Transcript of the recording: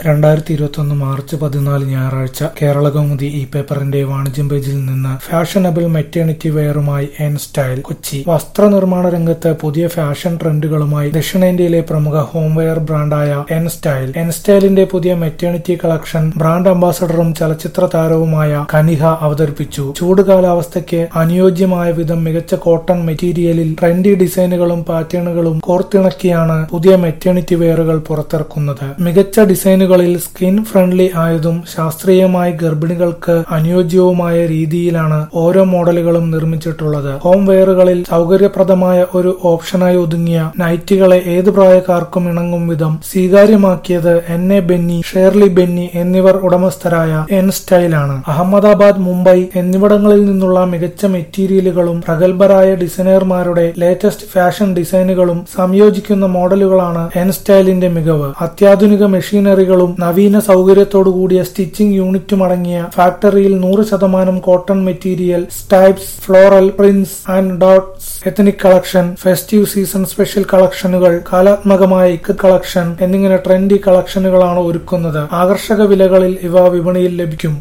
രണ്ടായിരത്തി ഇരുപത്തൊന്ന് മാർച്ച് പതിനാല് ഞായറാഴ്ച കേരളകൗമുദി ഈ പേപ്പറിന്റെ വാണിജ്യം പേജിൽ നിന്ന് ഫാഷനബിൾ മെറ്റേണിറ്റി വെയറുമായി എൻ സ്റ്റൈൽ കൊച്ചി വസ്ത്രനിർമ്മാണ രംഗത്ത് പുതിയ ഫാഷൻ ട്രെൻഡുകളുമായി ദക്ഷിണേന്ത്യയിലെ പ്രമുഖ ഹോംവെയർ ബ്രാൻഡായ എൻ സ്റ്റൈൽ എൻ സ്റ്റൈലിന്റെ പുതിയ മെറ്റേണിറ്റി കളക്ഷൻ ബ്രാൻഡ് അംബാസഡറും ചലച്ചിത്ര താരവുമായ കനിഹ അവതരിപ്പിച്ചു ചൂട് കാലാവസ്ഥയ്ക്ക് അനുയോജ്യമായ വിധം മികച്ച കോട്ടൺ മെറ്റീരിയലിൽ ട്രെൻഡി ഡിസൈനുകളും പാറ്റേണുകളും കോർത്തിണക്കിയാണ് പുതിയ മെറ്റേണിറ്റി വെയറുകൾ പുറത്തിറക്കുന്നത് മികച്ച ഡിസൈനുകളിൽ സ്കിൻ ഫ്രണ്ട്ലി ആയതും ശാസ്ത്രീയമായി ഗർഭിണികൾക്ക് അനുയോജ്യവുമായ രീതിയിലാണ് ഓരോ മോഡലുകളും നിർമ്മിച്ചിട്ടുള്ളത് ഹോം വെയറുകളിൽ സൗകര്യപ്രദമായ ഒരു ഓപ്ഷനായി ഒതുങ്ങിയ നൈറ്റികളെ ഏത് പ്രായക്കാർക്കും ഇണങ്ങും വിധം സ്വീകാര്യമാക്കിയത് N A Benny Shirley Benny എന്നിവർ ഉടമസ്ഥരായ എൻ സ്റ്റൈലാണ് അഹമ്മദാബാദ് മുംബൈ എന്നിവിടങ്ങളിൽ നിന്നുള്ള മികച്ച മെറ്റീരിയലുകളും പ്രഗത്ഭരായ ഡിസൈനർമാരുടെ ലേറ്റസ്റ്റ് ഫാഷൻ ഡിസൈനുകളും സംയോജിക്കുന്ന മോഡലുകളാണ് എൻ സ്റ്റൈലിന്റെ മികവ് അത്യാധുനിക മെഷീനറികളും നവീന സൗകര്യത്തോടുകൂടിയ സ്റ്റിച്ചിംഗ് യൂണിറ്റും അടങ്ങിയ ഫാക്ടറിയിൽ നൂറ് ശതമാനം cotton material stripes floral prints and dots ethnic collection festive season special കളക്ഷനുകൾ കാലാത്മകമായ ഇക്ക് കളക്ഷൻ എന്നിങ്ങനെ ട്രെൻഡി കളക്ഷനുകളാണ് ഒരുക്കുന്നത് ആകർഷക വിലകളിൽ ഇവ വിപണിയിൽ ലഭിക്കും